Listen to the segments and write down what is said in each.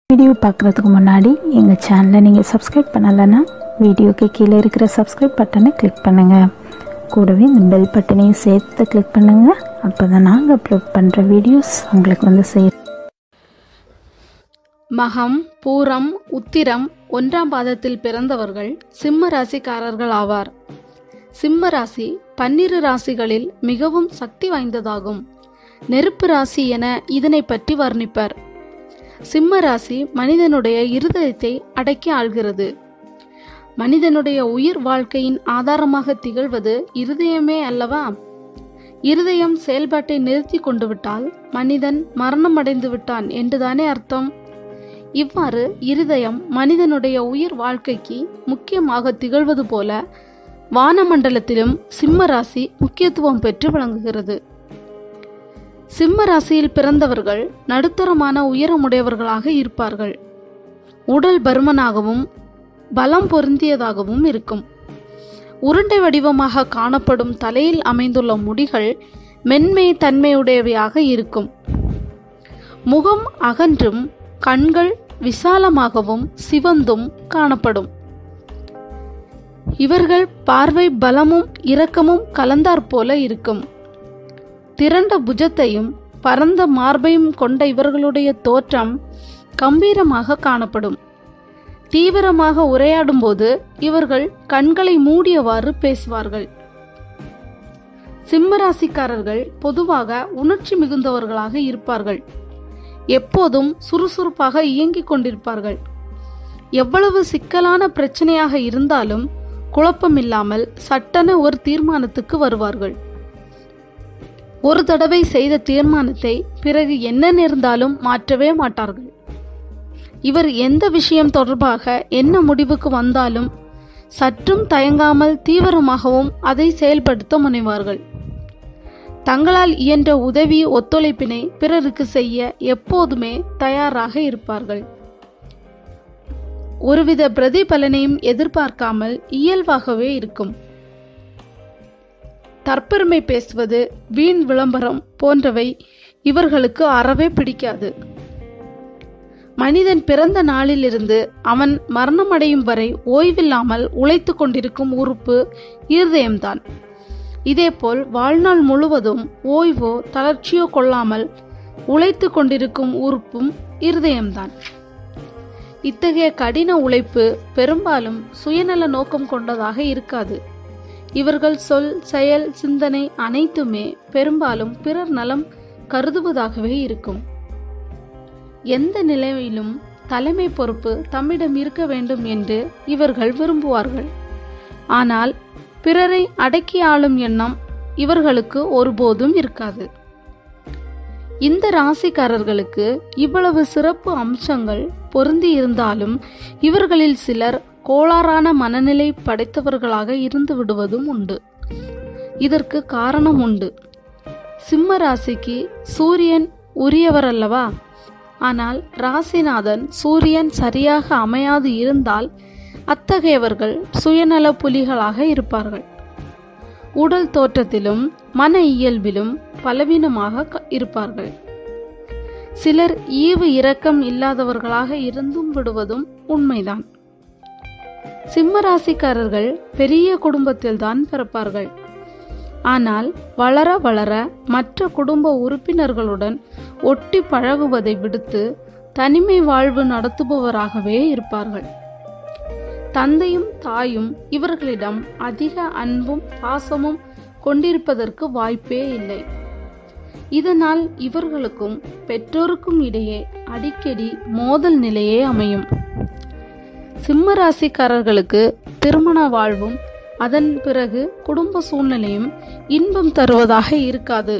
video பார்க்குறதுக்கு முன்னாடி எங்கள் சேனலை நீங்கள் சப்ஸ்கிரைப் பண்ணலைன்னா வீடியோக்கு கீழே இருக்கிற சப்ஸ்கிரைப் பட்டனை கிளிக் பண்ணுங்கள் கூடவே இந்த பெல் பட்டனையும் சேர்த்து கிளிக் பண்ணுங்கள் அப்போ தான் நாங்கள் அப்லோட் பண்ணுற வீடியோஸ் உங்களுக்கு வந்து சேரும் மகம் பூரம் உத்திரம் ஒன்றாம் பாதத்தில் பிறந்தவர்கள் சிம்ம ராசிக்காரர்கள் ஆவார் சிம்ம ராசி பன்னிரு ராசிகளில் மிகவும் சக்தி வாய்ந்ததாகும் நெருப்பு ராசி என இதனை பற்றி வர்ணிப்பர் சிம்ம ராசி மனிதனுடைய இருதயத்தை அடக்கி ஆள்கிறது மனிதனுடைய உயிர் வாழ்க்கையின் ஆதாரமாக திகழ்வது இருதயமே அல்லவா இருதயம் செயல்பாட்டை நிறுத்தி கொண்டு விட்டால் மனிதன் மரணம் அடைந்து விட்டான் என்றுதானே அர்த்தம் இவ்வாறு இருதயம் மனிதனுடைய உயிர் வாழ்க்கைக்கு முக்கியமாக திகழ்வது போல வானமண்டலத்திலும் சிம்ம ராசி முக்கியத்துவம் பெற்று விளங்குகிறது சிம்ம ராசியில் பிறந்தவர்கள் நடுத்தரமான உயரமுடையவர்களாக இருப்பார்கள் உடல் பருமனாகவும் பலம் பொருந்தியதாகவும் இருக்கும் உருண்டை வடிவமாக காணப்படும் தலையில் அமைந்துள்ள முடிகள் மென்மை தன்மையுடையவையாக இருக்கும் முகம் அகன்றும் கண்கள் விசாலமாகவும் சிவந்தும் காணப்படும் இவர்கள் பார்வை பலமும் இரக்கமும் கலந்தாற்போல இருக்கும் திரண்ட புஜத்தையும் பரந்த மார்பையும் கொண்ட இவர்களுடைய தோற்றம் கம்பீரமாக காணப்படும் தீவிரமாக உரையாடும்போது இவர்கள் கண்களை மூடியவாறு பேசுவார்கள் சிம்மராசிக்காரர்கள் பொதுவாக உணர்ச்சி மிகுந்தவர்களாக இருப்பார்கள் எப்போதும் சுறுசுறுப்பாக இயங்கிக் கொண்டிருப்பார்கள் எவ்வளவு சிக்கலான பிரச்சனையாக இருந்தாலும் குழப்பமில்லாமல் சட்டென ஒரு தீர்மானத்துக்கு வருவார்கள் ஒரு தடவை செய்த தீர்மானத்தை பிறகு என்ன நேர்ந்தாலும் மாற்றவே மாட்டார்கள் இவர் எந்த விஷயம் தொடர்பாக என்ன முடிவுக்கு வந்தாலும் சற்றும் தயங்காமல் தீவிரமாகவும் அதை செயல்படுத்த முனைவார்கள் தங்களால் இயன்ற உதவி ஒத்துழைப்பினை பிறருக்கு செய்ய எப்போதுமே தயாராக இருப்பார்கள் ஒருவித பிரதிபலனையும் எதிர்பார்க்காமல் இயல்பாகவே இருக்கும் தற்பெருமை பேசுவது வீண் விளம்பரம் போன்றவை இவர்களுக்கு அறவே பிடிக்காது மனிதன் பிறந்த நாளிலிருந்து அவன் மரணமடையும் வரை ஓய்வில்லாமல் உழைத்து கொண்டிருக்கும் உறுப்பு இருதயம்தான் இதேபோல் வாழ்நாள் முழுவதும் ஓய்வோ தளர்ச்சியோ கொள்ளாமல் உழைத்து கொண்டிருக்கும் உறுப்பும் இருதயம்தான் இத்தகைய கடின உழைப்பு பெரும்பாலும் சுயநல நோக்கம் கொண்டதாக இருக்காது இவர்கள் சொல் செயல் சிந்தனை அனைத்துமே பெரும்பாலும் பிறர் நலம் கருதுவதாகவே இருக்கும் எந்த நிலையிலும் தலைமை பொறுப்பு தம்மிடம் இருக்க வேண்டும் என்று இவர்கள் விரும்புவார்கள் ஆனால் பிறரை அடக்கி ஆளும் எண்ணம் இவர்களுக்கு ஒருபோதும் இருக்காது இந்த ராசிக்காரர்களுக்கு இவ்வளவு சிறப்பு அம்சங்கள் பொருந்தி இருந்தாலும் இவர்களில் சிலர் கோளாறான மனநிலை படைத்தவர்களாக இருந்து விடுவதும் உண்டு இதற்கு காரணம் உண்டு சிம்ம ராசிக்கு சூரியன் உரியவர் அல்லவா ஆனால் ராசிநாதன் சூரியன் சரியாக அமையாது இருந்தால் அத்தகையவர்கள் சுயநல புலிகளாக இருப்பார்கள் உடல் தோற்றத்திலும் மன இயல்பிலும் பலவீனமாக இருப்பார்கள் சிலர் ஈவு இரக்கம் இல்லாதவர்களாக இருந்தும் விடுவதும் உண்மைதான் சிம்மராசிக்காரர்கள் பெரிய குடும்பத்தில்தான் பிறப்பார்கள் ஆனால் வளர வளர மற்ற குடும்ப உறுப்பினர்களுடன் ஒட்டி பழகுவதை விடுத்து தனிமை வாழ்வு நடத்துபவராகவே இருப்பார்கள் தந்தையும் தாயும் இவர்களிடம் அதிக அன்பும் பாசமும் கொண்டிருப்பதற்கு வாய்ப்பே இல்லை இதனால் இவர்களுக்கும் பெற்றோருக்கும் இடையே அடிக்கடி மோதல் நிலையே அமையும் சிம்ம ராசிக்காரர்களுக்கு திருமண வாழ்வும் அதன் பிறகு குடும்ப சூழ்நிலையும் இன்பம் தருவதாக இருக்காது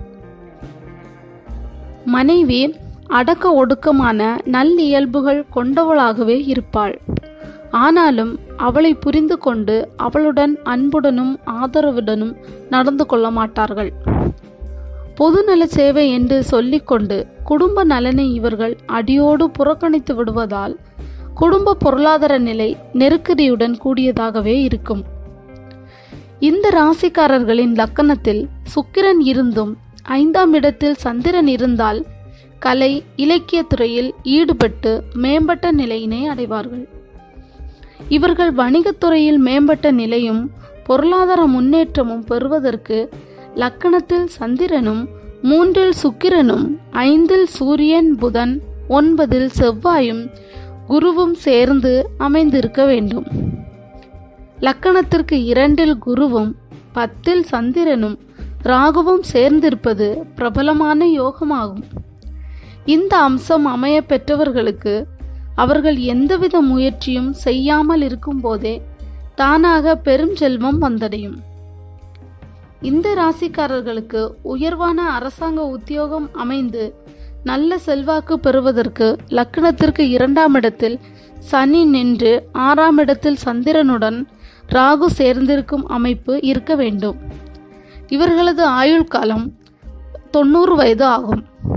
மனைவி அடக்க ஒடுக்கமான நல்லியல்புகள் கொண்டவளாகவே இருப்பாள் ஆனாலும் அவளை புரிந்து கொண்டு அவளுடன் அன்புடனும் ஆதரவுடனும் நடந்து கொள்ள மாட்டார்கள் பொதுநல சேவை என்று சொல்லிக்கொண்டு குடும்ப நலனை இவர்கள் அடியோடு புறக்கணித்து விடுவதால் குடும்ப பொருளாதார நிலை நெருக்கடியுடன் கூடியதாகவே இருக்கும் இந்த ராசிக்காரர்களின் லக்கணத்தில் சுக்கிரன் இருந்தும் ஐந்தாம் இடத்தில் சந்திரன் இருந்தால் கலை இலக்கியத் துறையில் ஈடுபட்டு மேம்பட்ட நிலையினை அடைவார்கள் இவர்கள் வணிகத் துறையில் மேம்பட்ட நிலையும் பொருளாதார முன்னேற்றமும் பெறுவதற்கு லக்கணத்தில் சந்திரனும் மூன்றில் சுக்கிரனும் ஐந்தில் சூரியன் புதன் ஒன்பதில் செவ்வாயும் குருவும் சேர்ந்து அமைந்திருக்க வேண்டும் லக்கணத்திற்கு இரண்டில் குருவும் பத்தில் சந்திரனும் ராகுவும் சேர்ந்திருப்பது பிரபலமான யோகமாகும் இந்த அம்சம் அமைய பெற்றவர்களுக்கு அவர்கள் எந்தவித முயற்சியும் செய்யாமல் இருக்கும்போதே தானாக பெரும் செல்வம் வந்தடையும் இந்த ராசிக்காரர்களுக்கு உயர்வான அரசாங்க உத்தியோகம் அமைந்து நல்ல செல்வாக்கு பெறுவதற்கு லக்னத்திற்கு இரண்டாம் இடத்தில் சனி நின்று ஆறாம் இடத்தில் சந்திரனுடன் ராகு சேர்ந்திருக்கும் அமைப்பு இருக்க வேண்டும் இவர்களது ஆயுள் காலம் தொண்ணூறு வயது ஆகும்